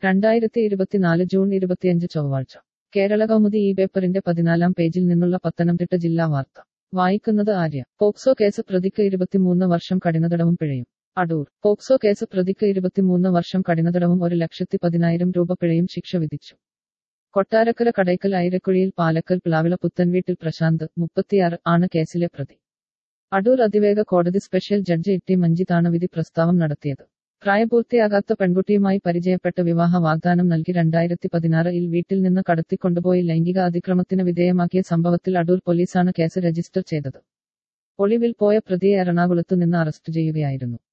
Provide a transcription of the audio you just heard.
രണ്ടായിരത്തി ഇരുപത്തിനാല് ജൂൺ ഇരുപത്തിയഞ്ച് ചൊവ്വാഴ്ച കേരള കൗമുദി ഈ പേപ്പറിന്റെ പതിനാലാം പേജിൽ നിന്നുള്ള പത്തനംതിട്ട ജില്ലാ വാർത്ത വായിക്കുന്നത് ആര്യ പോക്സോ കേസ് പ്രതിക്ക് ഇരുപത്തിമൂന്ന് വർഷം കഠിനതടവും പിഴയും അടൂർ പോക്സോ കേസ് പ്രതിക്ക് ഇരുപത്തിമൂന്ന് വർഷം കഠിനതടവും ഒരു ലക്ഷത്തി പതിനായിരം രൂപ പിഴയും ശിക്ഷ വിധിച്ചു കൊട്ടാരക്കര കടയ്ക്കൽ ഐരക്കുഴിയിൽ പാലക്കൽ പ്ലാവിള പുത്തൻവീട്ടിൽ പ്രശാന്ത് മുപ്പത്തിയാറ് ആണ് കേസിലെ പ്രതി അടൂർ അതിവേഗ കോടതി സ്പെഷ്യൽ ജഡ്ജി ഇട്ടി മഞ്ജിത്താണ് വിധി പ്രസ്താവം നടത്തിയത് പ്രായപൂർത്തിയാകാത്ത പെൺകുട്ടിയുമായി പരിചയപ്പെട്ട് വിവാഹ വാഗ്ദാനം നൽകി രണ്ടായിരത്തി പതിനാറിൽ വീട്ടിൽ നിന്ന് കടത്തിക്കൊണ്ടുപോയി ലൈംഗിക അതിക്രമത്തിന് വിധേയമാക്കിയ സംഭവത്തിൽ അടൂർ പോലീസാണ് കേസ് രജിസ്റ്റർ ചെയ്തത് ഒളിവിൽ പോയ പ്രതിയെ എറണാകുളത്തു നിന്ന് അറസ്റ്റ് ചെയ്യുകയായിരുന്നു